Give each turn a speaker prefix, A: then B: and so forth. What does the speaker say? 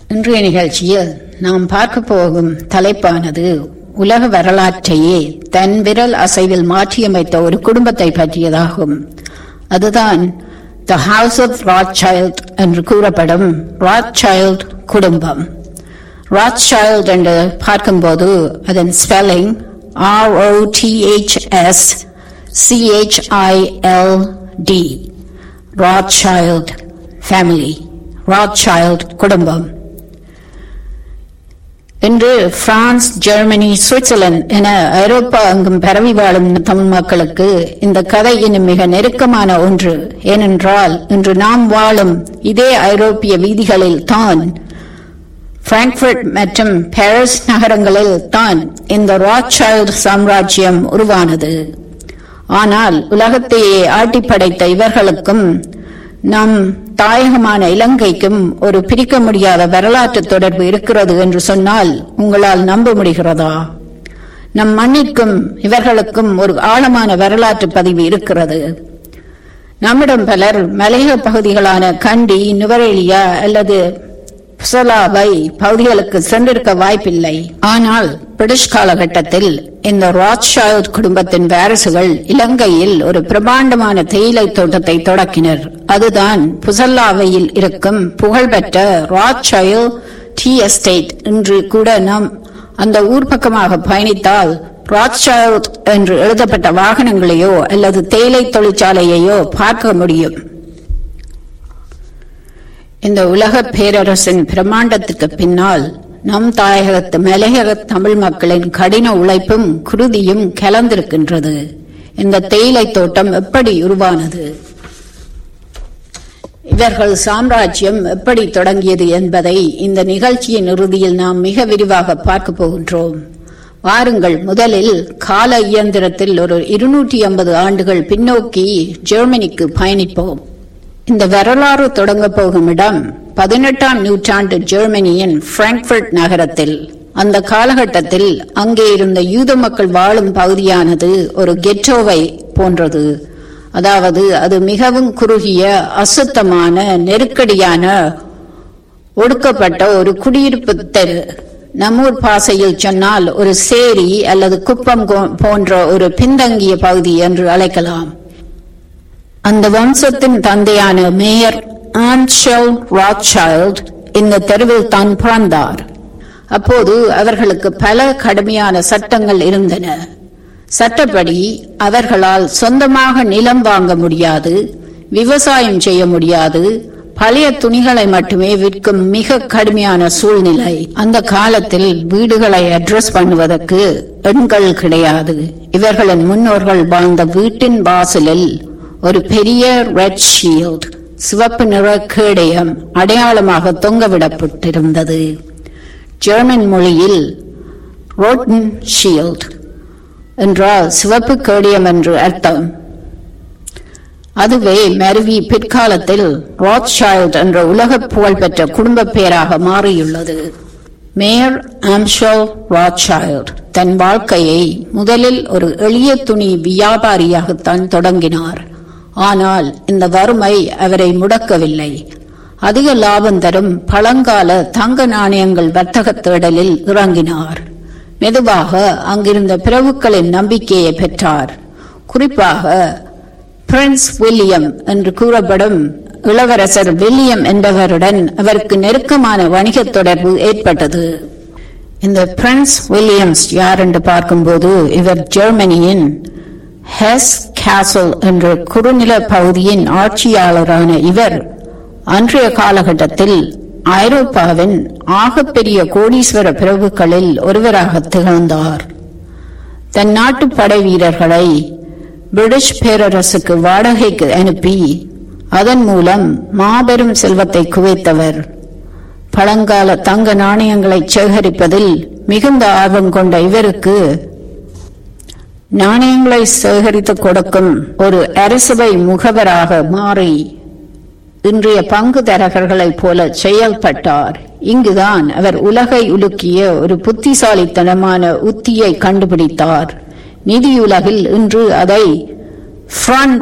A: இன்றைய நிகழ்ச்சியில் நாம் பார்க்க போகும் தலைப்பானது உலக வரலாற்றையே தன் விரல் அசைவில் மாற்றியமைத்த ஒரு குடும்பத்தை பற்றியதாகும் அதுதான் த ஹவுஸ் ஆஃப் ராட்சைல்ட் என்று கூறப்படும் ராட்சைல்ட் குடும்பம் ராட்சைல்ட் என்று பார்க்கும்போது அதன் spelling R O T H S C H I L D Rothschild family Rothschild குடும்பம் இன்று பிரான்ஸ் ஜெர்மனி சுவிட்சர்லாந்து என ஐரோப்பா அங்கும் பரவி வாழும் தமிழ் மக்களுக்கு இந்த கதை இன்னும் மிக நெருக்கமான ஒன்று ஏனென்றால் இன்று நாம் வாழும் இதே ஐரோப்பிய வீதிகளில் தான் பிராங்க்பர்ட் மற்றும் பாரிஸ் நகரங்களில் தான் இந்த ராட்சைல்ட் சாம்ராஜ்யம் உருவானது ஆனால் உலகத்தையே ஆட்டி படைத்த இவர்களுக்கும் நம் தாயகமான இலங்கைக்கும் ஒரு பிரிக்க முடியாத வரலாற்று தொடர்பு இருக்கிறது என்று சொன்னால் உங்களால் நம்ப முடிகிறதா நம் மண்ணிற்கும் இவர்களுக்கும் ஒரு ஆழமான வரலாற்று பதிவு இருக்கிறது நம்மிடம் பலர் மலையக பகுதிகளான கண்டி நுவரெலியா அல்லது புசலாவை பகுதிகளுக்கு சென்றிருக்க வாய்ப்பில்லை ஆனால் பிரிட்டிஷ் காலகட்டத்தில் இந்த ராட்சைல்ட் குடும்பத்தின் வாரிசுகள் இலங்கையில் ஒரு பிரமாண்டமான தேயிலை தோட்டத்தை தொடக்கினர் அதுதான் புசல்லாவையில் இருக்கும் புகழ்பெற்ற ராட்சைல் டீ எஸ்டேட் என்று கூட நாம் அந்த ஊர் பக்கமாக பயணித்தால் ராட்சைல்ட் என்று எழுதப்பட்ட வாகனங்களையோ அல்லது தேயிலை தொழிற்சாலையையோ பார்க்க முடியும் இந்த உலக பேரரசின் பிரமாண்டத்துக்கு பின்னால் நம் தாயகத்து மலையக தமிழ் மக்களின் கடின உழைப்பும் குருதியும் கலந்திருக்கின்றது இந்த தேயிலை தோட்டம் எப்படி உருவானது இவர்கள் சாம்ராஜ்யம் எப்படி தொடங்கியது என்பதை இந்த நிகழ்ச்சியின் இறுதியில் நாம் மிக விரிவாக பார்க்க போகின்றோம் வாருங்கள் முதலில் கால இயந்திரத்தில் ஒரு இருநூற்றி ஐம்பது ஆண்டுகள் பின்னோக்கி ஜெர்மனிக்கு பயணிப்போம் இந்த வரலாறு தொடங்க போகும் இடம் பதினெட்டாம் நூற்றாண்டு ஜெர்மனியின் பிராங்க்பர்ட் நகரத்தில் அந்த காலகட்டத்தில் அங்கே இருந்த யூத மக்கள் வாழும் பகுதியானது ஒரு கெட்டோவை போன்றது அதாவது அது மிகவும் குறுகிய அசுத்தமான நெருக்கடியான ஒடுக்கப்பட்ட ஒரு குடியிருப்பு தெரு நம்மூர் பாசையில் சொன்னால் ஒரு சேரி அல்லது குப்பம் போன்ற ஒரு பின்தங்கிய பகுதி என்று அழைக்கலாம் அந்த வம்சத்தின் தந்தையான மேயர் ஆன்ஷல் ராட்சைல்ட் இந்த தெருவில் தான் பிறந்தார் அப்போது அவர்களுக்கு பல கடுமையான சட்டங்கள் இருந்தன சட்டப்படி அவர்களால் சொந்தமாக நிலம் வாங்க முடியாது விவசாயம் செய்ய முடியாது பழைய துணிகளை மட்டுமே விற்கும் மிக கடுமையான சூழ்நிலை அந்த காலத்தில் வீடுகளை அட்ரஸ் பண்ணுவதற்கு எண்கள் கிடையாது இவர்களின் முன்னோர்கள் வாழ்ந்த வீட்டின் வாசலில் ஒரு பெரிய ரெட் ஷீல்ட் சிவப்பு நிற கேடயம் அடையாளமாக தொங்கவிடப்பட்டிருந்தது ஜெர்மன் மொழியில் ரோட்டன் ஷீல்ட் என்றால் சிவப்பு கேடயம் என்று அர்த்தம் அதுவே மருவி பிற்காலத்தில் ராட்சைல்ட் என்ற உலக புகழ்பெற்ற குடும்ப பெயராக மாறியுள்ளது மேயர் ஆம்ஷல் ராட்சைல்ட் தன் வாழ்க்கையை முதலில் ஒரு எளிய துணி வியாபாரியாகத்தான் தொடங்கினார் ஆனால் இந்த வறுமை அவரை முடக்கவில்லை அதிக லாபம் தரும் பழங்கால தங்க நாணயங்கள் வர்த்தக தேடலில் இறங்கினார் மெதுவாக அங்கிருந்த பிரபுக்களின் நம்பிக்கையை பெற்றார் குறிப்பாக பிரின்ஸ் வில்லியம் என்று கூறப்படும் இளவரசர் வில்லியம் என்பவருடன் அவருக்கு நெருக்கமான வணிக தொடர்பு ஏற்பட்டது இந்த பிரின்ஸ் வில்லியம்ஸ் யார் என்று பார்க்கும்போது இவர் ஜெர்மனியின் ஹெஸ் கேசல் என்ற குறுநில பகுதியின் ஆட்சியாளரான இவர் அன்றைய காலகட்டத்தில் ஐரோப்பாவின் ஆகப்பெரிய கோடீஸ்வர பிரபுக்களில் ஒருவராக திகழ்ந்தார் தன் நாட்டு படை வீரர்களை பிரிட்டிஷ் பேரரசுக்கு வாடகைக்கு அனுப்பி அதன் மூலம் மாபெரும் செல்வத்தை குவித்தவர் பழங்கால தங்க நாணயங்களை சேகரிப்பதில் மிகுந்த ஆர்வம் கொண்ட இவருக்கு நாணயங்களை சேகரித்து கொடுக்கும் ஒரு அரசபை முகவராக மாறி இன்றைய பங்குதரகர்களைப் போல செயல்பட்டார் இங்குதான் அவர் உலகை உலுக்கிய ஒரு புத்திசாலித்தனமான உத்தியை கண்டுபிடித்தார் நிதியுலகில் இன்று அதை ஃப்ரண்ட்